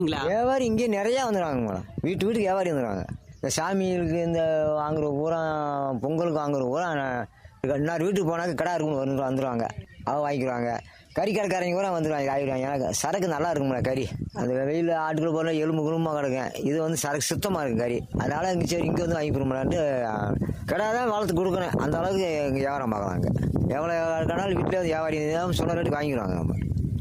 ங்களா? வியாபாரி இங்கே நிறையா வந்துடுவாங்க மேடம் வீட்டு வீட்டுக்கு வியாபாரி வந்துடுவாங்க இந்த சாமிகளுக்கு இந்த வாங்குற பூரா பொங்கலுக்கு வாங்குற பூரா நான் இன்னொரு வீட்டுக்கு போனாக்க கடை இருக்கும் வந்து வந்துடுவாங்க அவ வாங்கிக்குவாங்க கறி கடைக்காரங்க கூட வந்துடுவாங்க காய்கறி ஏன்னா சரக்கு நல்லா இருக்கும்ல கறி அந்த வெயில் ஆட்டுக்குள்ள போகிற எலும்பு குழும்பமாக கிடக்கும் இது வந்து சரக்கு சுத்தமாக இருக்கும் கறி அதனால இங்கே சரி இங்கே வந்து வாங்கிக்கிறோம்லான்ட்டு கடை தான் வளர்த்து கொடுக்கணும் அந்த அளவுக்கு இங்கே வியாபாரம் பார்க்கலாங்க எவ்வளோ கடாலும் வீட்டில் வந்து வியாபாரி இருந்தாலும் சொன்ன ரேட்டுக்கு வாங்கிடுவாங்க நம்ம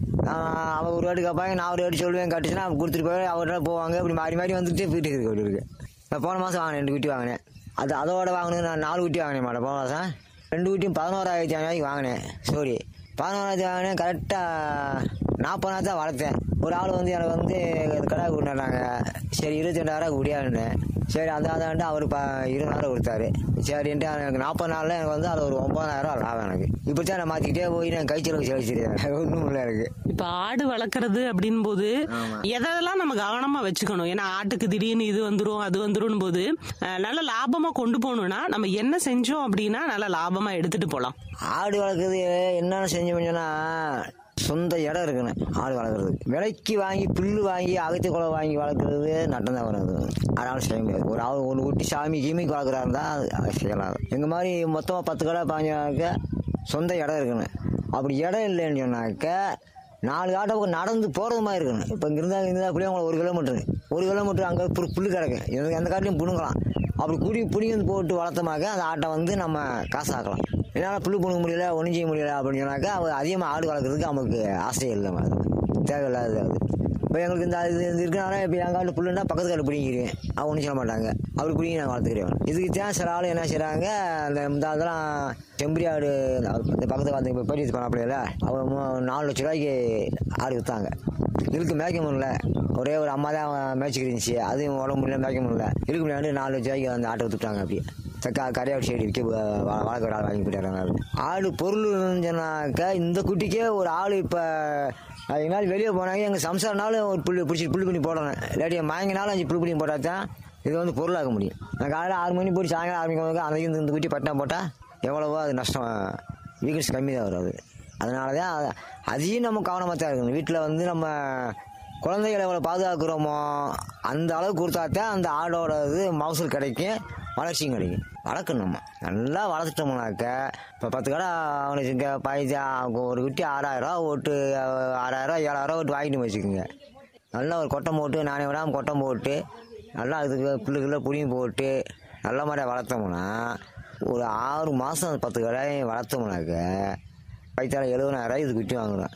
நான் அவன் ஒரு வாட்டி கேட்பாங்க நான் ஒரு வாட்டி சொல்லுவேன் கட்டுச்சுன்னா அவன் கொடுத்துட்டு போய் அவர்கிட்ட போவாங்க இப்படி மாறி மாறி வந்துட்டு வீட்டுக்கு இருக்கு அப்படி இருக்கு நான் போன மாதம் வாங்கினேன் ரெண்டு குட்டி வாங்கினேன் அது அதோட வாங்கினது நான் நாலு குட்டி வாங்கினேன் மேடம் போன மாதம் ரெண்டு குட்டியும் பதினோராயிரத்தி ஐநூறுவாய்க்கு வாங்கினேன் சோரி பதினோராயிரத்தி வாங்கினேன் கரெக்டாக நாற்பதாயிரம் தான் வளர்த்தேன் ஒரு ஆள் வந்து எனக்கு வந்து கடை கொடுத்தாங்க சரி இருபத்தி ரெண்டாயிரம் குடியாருன்னேன் சரி அந்த அதாண்டு அவர் ப இருபதாயிரம் கொடுத்தாரு சரின்ட்டு எனக்கு நாற்பது நாளில் எனக்கு வந்து அது ஒரு ஒன்பதாயிரம் லாபம் எனக்கு இப்படி தான் நான் மாற்றிக்கிட்டே போய் நான் கை செலவு செலவிச்சிருக்கேன் ஒன்றும் இல்லை எனக்கு இப்ப ஆடு வளர்க்கறது அப்படின் போது எதெல்லாம் நம்ம கவனமா வச்சுக்கணும் ஏன்னா ஆட்டுக்கு திடீர்னு இது வந்துரும் அது வந்துரும் போது அஹ், நல்ல லாபமா கொண்டு போகணும்னா நம்ம என்ன செஞ்சோம் அப்படின்னா நல்ல லாபமா எடுத்துட்டு போலாம் ஆடு வளர்க்குறது என்னென்ன செஞ்சோம்னு சொன்னா சொந்த இடம் இருக்கணும் ஆடு வளர்க்குறதுக்கு விலைக்கு வாங்கி புல்லு வாங்கி அகத்தி குலை வாங்கி வளர்க்குறது நட்டம் தான் வருது அதனால செய்ய முடியாது ஒரு ஆள் ஒன்று குட்டி சாமி கீமிக்கு வளர்க்குறா இருந்தால் அது செய்யலாம் எங்கள் மாதிரி மொத்தமாக பத்து கடை பாஞ்சாக்க சொந்த இடம் இருக்கணும் அப்படி இடம் இல்லைன்னு சொன்னாக்க நாலு ஆட்டை நடந்து போகிறது மாதிரி இருக்கணும் இப்போ இங்கே இருந்தால் இருந்தால் அப்படியே உங்களுக்கு ஒரு கிலோமீட்டரு ஒரு கிலோமீட்டர் அங்கே புல் புல்லு கிடக்கு எனக்கு எந்த காட்டிலையும் புடுங்கலாம் அப்படி குடி புடிங்கி வந்து போட்டு வளர்த்தமாக்க அந்த ஆட்டை வந்து நம்ம காசாக்கலாம் என்னால் புல்லு புடுங்க முடியல ஒன்றும் செய்ய முடியல அப்படின்னு சொன்னாக்கா அவங்க அதிகமாக ஆடு வளர்க்குறதுக்கு நமக்கு ஆசையே இல்லை அது தேவையில்லாதது அது இப்போ எங்களுக்கு இந்த இது இது இருக்கனால இப்போ என் காட்டில் புல்லுன்னா பக்கத்து காட்டு பிடிங்கிருவேன் அவங்க ஒன்றும் சொல்ல மாட்டாங்க அப்படி பிடிங்கி நான் வளர்த்துக்கிறேன் இதுக்கு தான் சில ஆள் என்ன செய்கிறாங்க அந்த இந்த அதெல்லாம் செம்பரி ஆடு இந்த பக்கத்து வந்து இப்போ பெரிய பண்ணப்படையில அவங்க மூ- நாலு லட்ச ரூபாய்க்கு ஆடு விற்றாங்க இருக்கு மேய்க்க முடியல ஒரே ஒரு அம்மா தான் மேய்ச்சிக்கிட்டு இருந்துச்சு அதுவும் உடம்பு முடியல மேய்க்க முடியல இருக்கு முடியாது நாலு லட்ச ரூபாய்க்கு அந்த ஆட்டை வித்துட்டாங்க அப்படியே தக்கா கரையாடு சைடு விற்க வழக்க ஆள் வாங்கி போயிட்டாங்க ஆடு பொருள் சொன்னாக்க இந்த குட்டிக்கே ஒரு ஆள் இப்போ அதனால வெளியே போனாங்க எங்கள் சம்சாரனாலும் ஒரு புல்லு பிடிச்சி புல்லு பண்ணி போடணும் இல்லாட்டி மயங்கினாலும் அஞ்சு புல்லு பண்ணி போட்டால் தான் இது வந்து பொருளாக்க முடியும் நான் காலையில் ஆறு மணி போட்டு சாயங்காலம் ஆறு மணிக்கு அந்த இந்த இந்த குட்டி பட்டினா போட்டால் எவ்வளவோ அது நஷ்டம் வீக்கன்ஸ் கம்மி தான் வரும் அது அதனால தான் அது- அதையும் நம்ம கவனமாக தான் இருக்கணும் வீட்டில் வந்து நம்ம குழந்தைகளை எவ்வளோ பாதுகாக்கிறோமோ அந்த அளவுக்கு கொடுத்தா தான் அந்த ஆடோட இது மகசூல் கிடைக்கும் வளர்ச்சியும் கிடைக்கும் வளர்க்கணும் நம்ம நல்லா வளர்த்துட்டோம்னாக்க இப்போ பத்து கடை அவனுக்கு இங்கே பாய்ச்சா ஒரு குட்டி ஆறாயிரரூவா ஓட்டு ஆறாயிரரூவா ஏழாயிரரூவா ஓட்டு வாங்கிட்டு வச்சுக்கோங்க நல்லா ஒரு கொட்டம் போட்டு நானே விடாமல் கொட்டம் போட்டு நல்லா அதுக்கு புல்லுக்குள்ள புளியும் போட்டு நல்ல மாதிரியாக வளர்த்தோம்னா ஒரு ஆறு மாதம் பத்து கடையும் வளர்த்தோம்னாக்க பைத்தால எழுபதாயிரம் இது குட்டி வாங்குறோம்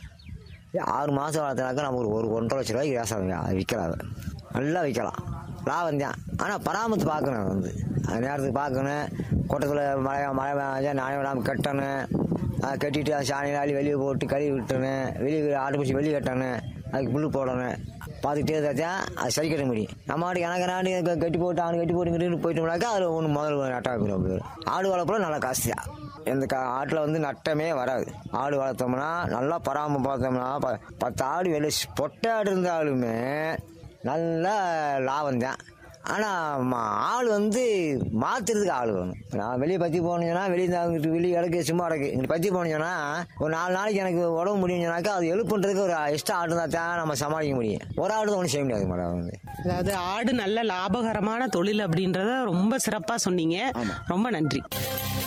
ஆறு மாதம் வளர்த்தனாக்கா நம்ம ஒரு ஒரு ஒன்றரை லட்ச ரூபாய்க்கு விவசாயம் அது விற்கலாம் அதை. நல்லா விற்கலாம் லாபம் தான் ஆனால் பராமரித்து பார்க்கணும் அது வந்து அது நேரத்துக்கு பார்க்கணும் கொட்டத்தில் மழை மழை பெஞ்சா நானே விடாமல் கட்டணும் அதை கட்டிட்டு அது சாணி நாளி வெளியே போட்டு கழுவி விட்டணும் வெளியே ஆட்டு பிடிச்சி வெளியே கட்டணும் அதுக்கு புல்லு போடணும் பார்த்துக்கிட்டே இருந்தா தான் அது சரி கட்ட முடியும் நம்ம ஆடு எனக்கு நாடு கட்டி போட்டு ஆடு கட்டி போட்டு போயிட்டோம்னாக்கா அதில் ஒன்று முதல்ல நட்டாக போயிடும் ஆடு வளர்ப்புல நல்லா காசு தான் எந்த கா ஆட்டில் வந்து நட்டமே வராது ஆடு வளர்த்தோம்னா நல்லா பராமரிப்பு பார்த்தோம்னா ப- பத்து ஆடு வெளியே பொட்டை ஆடு இருந்தாலுமே நல்ல லாபம் தான் ஆனால் ஆள் வந்து மாற்றுறதுக்கு ஆள் வேணும் நான் வெளியே பற்றி போனீங்கன்னா வெளியே அங்கிட்டு வெளியே இடக்கு சும்மா இடக்கு இங்கிட்டு பற்றி போனீங்கன்னா ஒரு நாலு நாளைக்கு எனக்கு உடம்பு முடியும்னாக்கா அது எழுப்புன்றதுக்கு ஒரு எக்ஸ்ட்ரா ஆடு தான் தான் நம்ம சமாளிக்க முடியும் ஒரு ஆடு தான் ஒன்றும் செய்ய முடியாது மேடம் வந்து அதாவது ஆடு நல்ல லாபகரமான தொழில் அப்படின்றத ரொம்ப சிறப்பா சொன்னீங்க ரொம்ப நன்றி